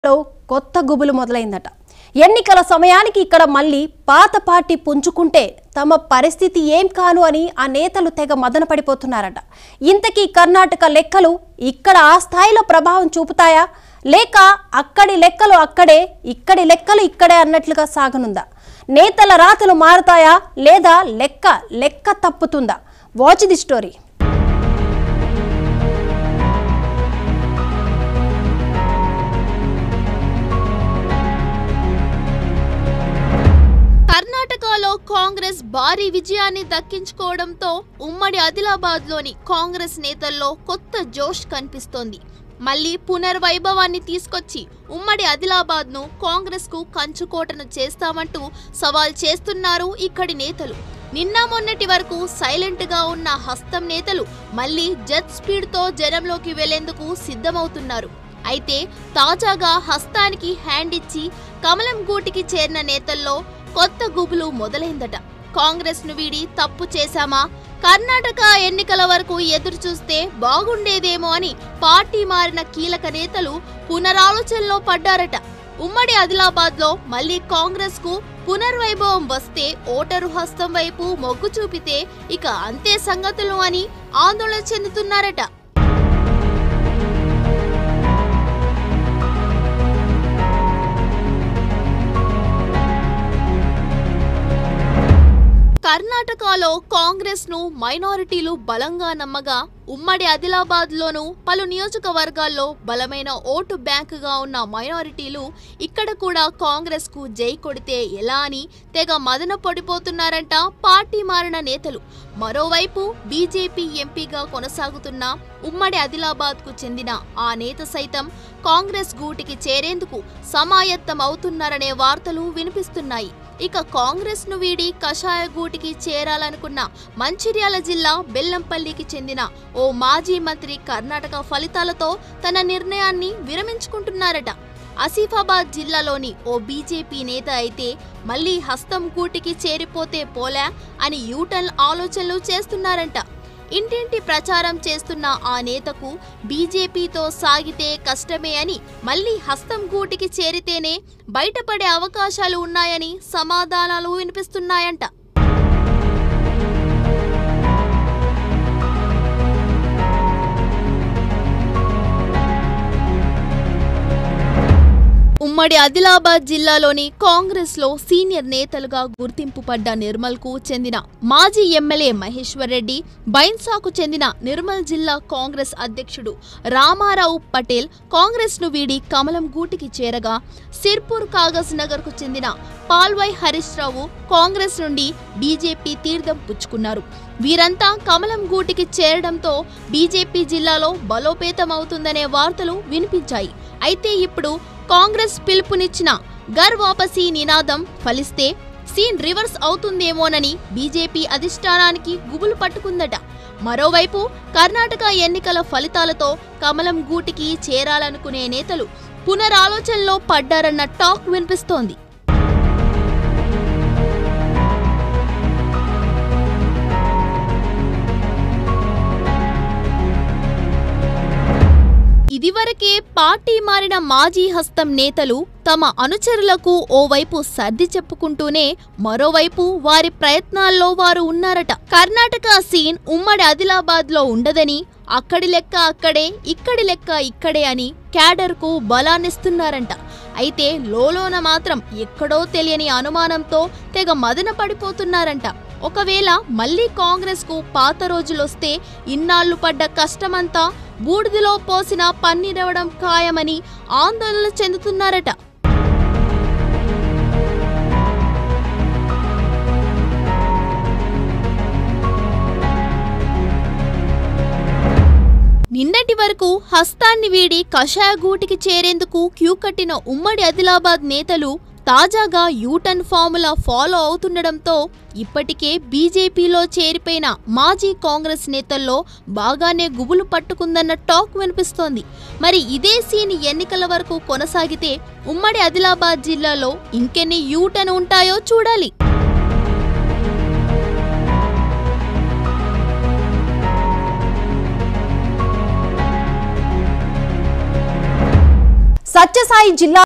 లో కొత్త గుబులు మొదలైందట ఎన్నికల సమయానికి ఇక్కడ మళ్ళీ పాత పార్టీ పుంజుకుంటే తమ పరిస్థితి ఏం కాను అని ఆ నేతలు తెగ మదన పడిపోతున్నారట ఇంతకీ కర్ణాటక లెక్కలు ఇక్కడ ఆ స్థాయిలో ప్రభావం చూపుతాయా లేక అక్కడి లెక్కలు అక్కడే ఇక్కడి లెక్కలు ఇక్కడే అన్నట్లుగా సాగనుందా నేతల రాతలు మారుతాయా లేదా లెక్క లెక్క తప్పుతుందా వాచ్ ది స్టోరీ కర్ణాటకలో కాంగ్రెస్ భారీ విజయాన్ని దక్కించుకోవడంతో ఉమ్మడి ఆదిలాబాద్ లోని కాంగ్రెస్ నేతల్లో కొత్త జోష్ కనిపిస్తోంది మళ్ళీ పునర్వైభవాన్ని తీసుకొచ్చి ఉమ్మడి ఆదిలాబాద్ ను కాంగ్రెస్ కు కంచుకోటను చేస్తామంటూ సవాల్ చేస్తున్నారు ఇక్కడి నేతలు నిన్న మొన్నటి వరకు సైలెంట్ గా ఉన్న హస్తం నేతలు మళ్ళీ జెట్ స్పీడ్ తో జనంలోకి వెళ్లేందుకు సిద్ధమవుతున్నారు అయితే తాజాగా హస్తానికి హ్యాండ్ ఇచ్చి కమలం గూటికి చేరిన నేతల్లో కొత్త గుబులు మొదలైందట కాంగ్రెస్ ను వీడి తప్పు చేశామా కర్ణాటక ఎన్నికల వరకు ఎదురు చూస్తే బాగుండేదేమో అని పార్టీ మారిన కీలక నేతలు పునరాలోచనలో పడ్డారట ఉమ్మడి ఆదిలాబాద్ లో మళ్ళీ కాంగ్రెస్ కు పునర్వైభవం వస్తే ఓటరు హస్తం వైపు మొగ్గు చూపితే ఇక అంతే సంగతులు అని ఆందోళన చెందుతున్నారట కర్ణాటకలో కాంగ్రెస్ ను మైనారిటీలు బలంగా నమ్మగా ఉమ్మడి ఆదిలాబాద్ లోను పలు నియోజకవర్గాల్లో బలమైన ఓటు బ్యాంకుగా ఉన్న మైనారిటీలు ఇక్కడ కూడా కాంగ్రెస్ కు జై కొడితే ఎలా అని తెగ మదన పడిపోతున్నారంట పార్టీ మారిన నేతలు మరోవైపు బీజేపీ ఎంపీగా కొనసాగుతున్న ఉమ్మడి ఆదిలాబాద్ కు చెందిన ఆ నేత సైతం కాంగ్రెస్ గూటికి చేరేందుకు సమాయత్తం అవుతున్నారనే వార్తలు వినిపిస్తున్నాయి ఇక కాంగ్రెస్ ను వీడి కషాయ గూటికి చేరాలనుకున్న మంచిర్యాల జిల్లా బెల్లంపల్లికి చెందిన ఓ మాజీ మంత్రి కర్ణాటక ఫలితాలతో తన నిర్ణయాన్ని విరమించుకుంటున్నారట ఆసిఫాబాద్ జిల్లాలోని ఓ బీజేపీ నేత అయితే మళ్ళీ హస్తం గూటికి చేరిపోతే పోలా అని యూటర్న్ ఆలోచనలు చేస్తున్నారంట ఇంటింటి ప్రచారం చేస్తున్న ఆ నేతకు బీజేపీతో సాగితే కష్టమే అని మళ్ళీ హస్తం గూటికి చేరితేనే బయటపడే అవకాశాలు ఉన్నాయని సమాధానాలు వినిపిస్తున్నాయంట ఉమ్మడి ఆదిలాబాద్ జిల్లాలోని కాంగ్రెస్ లో సీనియర్ నేతలుగా గుర్తింపు పడ్డ నిర్మల్ కు చెందిన మాజీ ఎమ్మెల్యే మహేశ్వర్ రెడ్డి బైన్సాకు చెందిన నిర్మల్ జిల్లా కాంగ్రెస్ అధ్యక్షుడు రామారావు పటేల్ కాంగ్రెస్ ను వీడి కమలం గూటికి చేరగా సిర్పూర్ కాగజ్ నగర్ కు చెందిన పాల్వై హరీష్ రావు కాంగ్రెస్ నుండి బీజేపీ తీర్థం పుచ్చుకున్నారు వీరంతా కమలం గూటికి చేరడంతో బీజేపీ జిల్లాలో బలోపేతమవుతుందనే వార్తలు వినిపించాయి అయితే ఇప్పుడు కాంగ్రెస్ పిలుపునిచ్చిన గర్ వాపసీ నినాదం ఫలిస్తే సీన్ రివర్స్ అవుతుందేమోనని బీజేపీ అధిష్టానానికి గుబులు పట్టుకుందట మరోవైపు కర్ణాటక ఎన్నికల ఫలితాలతో కమలం గూటికి చేరాలనుకునే నేతలు పునరాలోచనలో పడ్డారన్న టాక్ వినిపిస్తోంది ఇదివరకే పార్టీ మారిన మాజీ హస్తం నేతలు తమ అనుచరులకు ఓవైపు సర్ది చెప్పుకుంటూనే మరోవైపు వారి ప్రయత్నాల్లో వారు ఉన్నారట కర్ణాటక సీన్ ఉమ్మడి ఆదిలాబాద్ లో ఉండదని అక్కడి లెక్క అక్కడే ఇక్కడి లెక్క ఇక్కడే అని క్యాడర్ కు బలాన్నిస్తున్నారంట అయితే లోలోన మాత్రం ఎక్కడో తెలియని అనుమానంతో తెగ మదన పడిపోతున్నారంట ఒకవేళ మళ్ళీ కాంగ్రెస్ కు పాత రోజులొస్తే ఇన్నాళ్లు పడ్డ కష్టమంతా బూడిదలో పోసిన పన్నీరవడం ఖాయమని ఆందోళన చెందుతున్నారట నిన్నటి వరకు హస్తాన్ని వీడి కషాయ గూటికి చేరేందుకు క్యూ కట్టిన ఉమ్మడి ఆదిలాబాద్ నేతలు తాజాగా యూటర్న్ ఫార్ములా ఫాలో అవుతుండడంతో ఇప్పటికే బీజేపీలో చేరిపోయిన మాజీ కాంగ్రెస్ నేతల్లో బాగానే గుబులు పట్టుకుందన్న టాక్ వినిపిస్తోంది మరి ఇదే సీన్ ఎన్నికల వరకు కొనసాగితే ఉమ్మడి ఆదిలాబాద్ జిల్లాలో ఇంకెన్ని యూటర్న్ ఉంటాయో చూడాలి సత్యసాయి జిల్లా